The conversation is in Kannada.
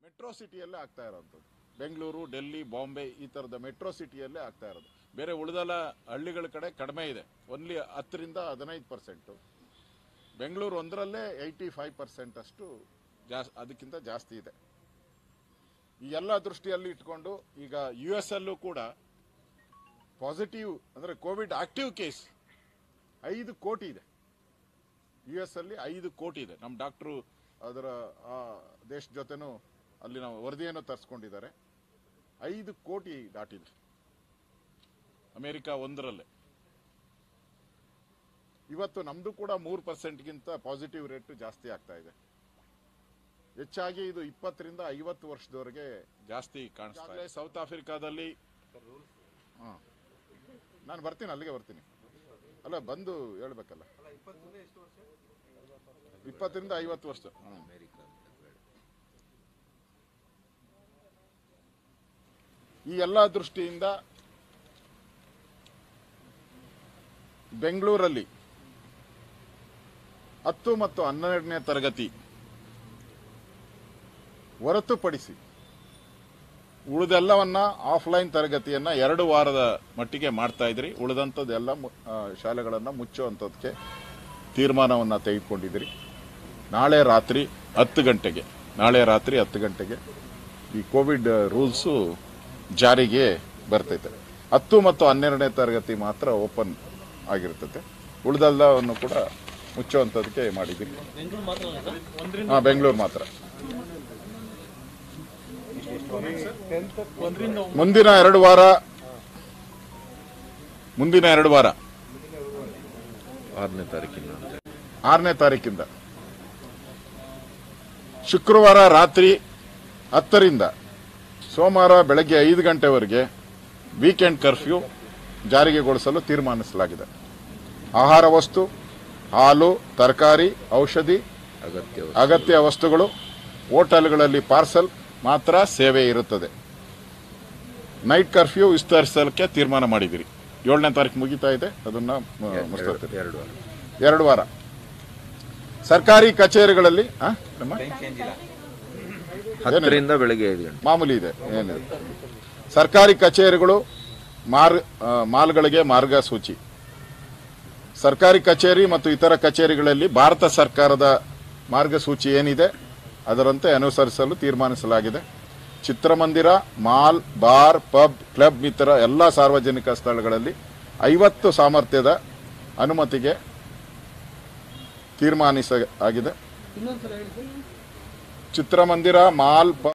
ಮೆಟ್ರೋ ಸಿಟಿಯಲ್ಲೇ ಆಗ್ತಾ ಇರೋಂಥದ್ದು ಬೆಂಗಳೂರು ಡೆಲ್ಲಿ ಬಾಂಬೆ ಈ ಥರದ ಮೆಟ್ರೋ ಸಿಟಿಯಲ್ಲೇ ಆಗ್ತಾ ಇರೋದು ಬೇರೆ ಉಳಿದೆಲ್ಲ ಹಳ್ಳಿಗಳ ಕಡೆ ಕಡಿಮೆ ಇದೆ ಓನ್ಲಿ ಹತ್ತರಿಂದ ಹದಿನೈದು ಪರ್ಸೆಂಟು ಬೆಂಗಳೂರು ಒಂದರಲ್ಲೇ ಏಯ್ಟಿ ಫೈವ್ ಪರ್ಸೆಂಟ್ ಅಷ್ಟು ಜಾಸ್ ಅದಕ್ಕಿಂತ ಜಾಸ್ತಿ ಇದೆ ಈ ಎಲ್ಲ ದೃಷ್ಟಿಯಲ್ಲಿ ಇಟ್ಕೊಂಡು ಈಗ ಯು ಎಸ್ ಅಲ್ಲೂ ಕೂಡ ಪಾಸಿಟಿವ್ ಅಂದರೆ ಕೋವಿಡ್ ಆಕ್ಟಿವ್ ಕೇಸ್ ಐದು ಕೋಟಿ ಇದೆ ಯು ಎಸ್ ಅಲ್ಲಿ ಐದು ಕೋಟಿ ಇದೆ ನಮ್ಮ ಡಾಕ್ಟ್ರು ಅದರ ಆ ದೇಶ ಜೊತೆನೂ ಅಲ್ಲಿ ನಾವು ವರದಿಯನ್ನು ತರಿಸ್ಕೊಂಡಿದ್ದಾರೆ ಐದು ಕೋಟಿ ದಾಟಿದೆ ಅಮೆರಿಕ ಒಂದರಲ್ಲೇ ಇವತ್ತು ನಮ್ದು ಕೂಡ ಮೂರು ಪರ್ಸೆಂಟ್ಗಿಂತ ಪಾಸಿಟಿವ್ ರೇಟ್ ಜಾಸ್ತಿ ಆಗ್ತಾ ಇದೆ ಹೆಚ್ಚಾಗಿ ಇದು ಇಪ್ಪತ್ತರಿಂದ ಐವತ್ತು ವರ್ಷದವರೆಗೆ ಜಾಸ್ತಿ ಕಾಣಿಸ್ತಾ ಇದೆ ಸೌತ್ ಆಫ್ರಿಕಾದಲ್ಲಿ ಹಾ. ನಾನು ಬರ್ತೀನಿ ಅಲ್ಲಿಗೆ ಬರ್ತೀನಿ ಅಲ್ಲ ಬಂದು ಹೇಳ್ಬೇಕಲ್ಲ ಇಪ್ಪತ್ತರಿಂದ ಐವತ್ತು ವರ್ಷ ಹ್ಮ್. ಈ ಎಲ್ಲ ದೃಷ್ಟಿಯಿಂದ ಬೆಂಗಳೂರಲ್ಲಿ ಹತ್ತು ಮತ್ತು ಹನ್ನೆರಡನೇ ತರಗತಿ ಹೊರತುಪಡಿಸಿ ಉಳಿದೆಲ್ಲವನ್ನ ಆಫ್ಲೈನ್ ತರಗತಿಯನ್ನ ಎರಡು ವಾರದ ಮಟ್ಟಿಗೆ ಮಾಡ್ತಾ ಇದ್ರಿ ಉಳಿದಂಥದ್ದೆಲ್ಲ ಮು- ಆ, ಶಾಲೆಗಳನ್ನ ಮುಚ್ಚುವಂಥದ್ದಕ್ಕೆ ತೀರ್ಮಾನವನ್ನ ತೆಗೆದುಕೊಂಡಿದ್ರಿ ನಾಳೆ ರಾತ್ರಿ ಹತ್ತು ಗಂಟೆಗೆ ನಾಳೆ ರಾತ್ರಿ ಹತ್ತು ಗಂಟೆಗೆ ಈ ಕೋವಿಡ್ ರೂಲ್ಸು ಜಾರಿಗೆ ಬರ್ತೈತೆ ಹತ್ತು ಮತ್ತು ಹನ್ನೆರಡನೇ ತರಗತಿ ಮಾತ್ರ ಓಪನ್ ಆಗಿರ್ತದೆ ಉಳಿದೆಲ್ಲವನ್ನು ಕೂಡ ಮುಚ್ಚುವಂಥದ್ದಕ್ಕೆ ಮಾಡಿದ್ದೀವಿ ಹಾಂ ಬೆಂಗಳೂರು ಮಾತ್ರ ಮುಂದಿನ ಎರಡು ವಾರ ಮುಂದಿನ ಎರಡು ವಾರ ಆರನೇ ತಾರೀಕಿನ ಆರನೇ ತಾರೀಕಿಂದ ಶುಕ್ರವಾರ ರಾತ್ರಿ ಹತ್ತರಿಂದ ಸೋಮವಾರ ಬೆಳಗ್ಗೆ ಐದು ಗಂಟೆವರೆಗೆ ವೀಕೆಂಡ್ ಕರ್ಫ್ಯೂ ಜಾರಿಗೆಗೊಳಿಸಲು ತೀರ್ಮಾನಿಸಲಾಗಿದೆ ಆಹಾರ ವಸ್ತು ಹಾಲು ತರಕಾರಿ ಔಷಧಿ ಅಗತ್ಯ ಅಗತ್ಯ ವಸ್ತುಗಳು ಹೋಟೆಲ್ಗಳಲ್ಲಿ ಪಾರ್ಸಲ್ ಮಾತ್ರ ಸೇವೆ ಇರುತ್ತದೆ ನೈಟ್ ಕರ್ಫ್ಯೂ ವಿಸ್ತರಿಸಲಿಕ್ಕೆ ತೀರ್ಮಾನ ಮಾಡಿದಿರಿ ಏಳನೇ ತಾರೀಕು ಮುಗಿತಾ ಇದೆ ಅದನ್ನ ಮ- ಮುಗಿಸ್ತಾ ಎರಡು ವಾರ ಎರಡು ವಾರ ಸರ್ಕಾರಿ ಕಚೇರಿಗಳಲ್ಲಿ ಆ? ನಮ್ಮ? ಹತ್ತರಿಂದ ಬೆಳಗ್ಗೆ ಐದು ಗಂಟೆ ಮಾಮೂಲಿ ಇದೆ ಏನಿದೆ ಸರ್ಕಾರಿ ಕಚೇರಿಗಳು ಮಾರ್ ಆ, ಮಾಲ್ಗಳಿಗೆ ಮಾರ್ಗಸೂಚಿ ಸರ್ಕಾರಿ ಕಚೇರಿ ಮತ್ತು ಇತರ ಕಚೇರಿಗಳಲ್ಲಿ ಭಾರತ ಸರ್ಕಾರದ ಮಾರ್ಗಸೂಚಿ ಏನಿದೆ ಅದರಂತೆ ಅನುಸರಿಸಲು ತೀರ್ಮಾನಿಸಲಾಗಿದೆ ಚಿತ್ರಮಂದಿರ ಮಾಲ್ ಬಾರ್ ಪಬ್ ಕ್ಲಬ್ ಇತರ ಎಲ್ಲ ಸಾರ್ವಜನಿಕ ಸ್ಥಳಗಳಲ್ಲಿ ಐವತ್ತು ಸಾಮರ್ಥ್ಯದ ಅನುಮತಿಗೆ ತೀರ್ಮಾನಿಸ ಆಗಿದೆ ಚಿತ್ರಮಂದಿರ ಮಾಲ್ ಪ